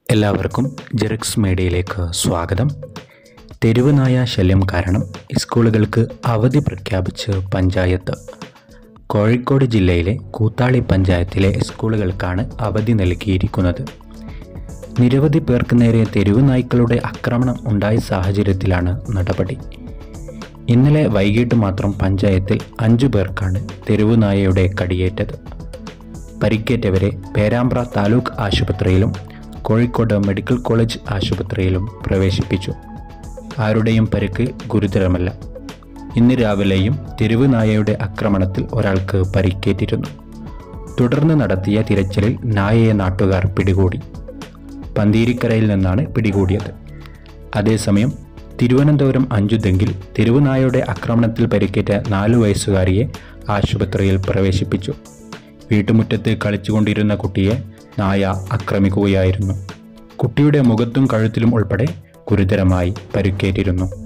എല്ലാവർക്കും ജെറിക്സ് മീഡിയയിലേക്ക് സ്വാഗതം തെരുവ് നായ ശല്യം കാരണം സ്കൂളുകൾക്ക് അവധി പ്രഖ്യാപിച്ച് പഞ്ചായത്ത് കോഴിക്കോട് ജില്ലയിലെ കൂത്താളി പഞ്ചായത്തിലെ സ്കൂളുകൾക്കാണ് അവധി നൽകിയിരിക്കുന്നത് നിരവധി പേർക്ക് നേരെ തെരുവ് നായ്ക്കളുടെ ആക്രമണം ഉണ്ടായ സാഹചര്യത്തിലാണ് നടപടി ഇന്നലെ വൈകിട്ട് മാത്രം പഞ്ചായത്തിൽ അഞ്ചു പേർക്കാണ് തെരുവ് നായയുടെ കടിയേറ്റത് പരിക്കേറ്റവരെ പേരാമ്പ്ര താലൂക്ക് ആശുപത്രിയിലും കോഴിക്കോട് മെഡിക്കൽ കോളേജ് ആശുപത്രിയിലും പ്രവേശിപ്പിച്ചു ആരുടെയും പരിക്ക് ഗുരുതരമല്ല ഇന്ന് രാവിലെയും തെരുവ് നായയുടെ ആക്രമണത്തിൽ ഒരാൾക്ക് പരിക്കേറ്റിരുന്നു തുടർന്ന് നടത്തിയ തിരച്ചിലിൽ നായയെ നാട്ടുകാർ പിടികൂടി പന്തീരിക്കരയിൽ നിന്നാണ് പിടികൂടിയത് അതേസമയം തിരുവനന്തപുരം അഞ്ചുതെങ്കിൽ തെരുവുനായയുടെ ആക്രമണത്തിൽ പരിക്കേറ്റ നാലു വയസ്സുകാരിയെ ആശുപത്രിയിൽ പ്രവേശിപ്പിച്ചു വീട്ടുമുറ്റത്ത് കളിച്ചുകൊണ്ടിരുന്ന കുട്ടിയെ നായ ആക്രമിക്കുകയായിരുന്നു കുട്ടിയുടെ മുഖത്തും കഴുത്തിലും ഉൾപ്പെടെ ഗുരുതരമായി പരിക്കേറ്റിരുന്നു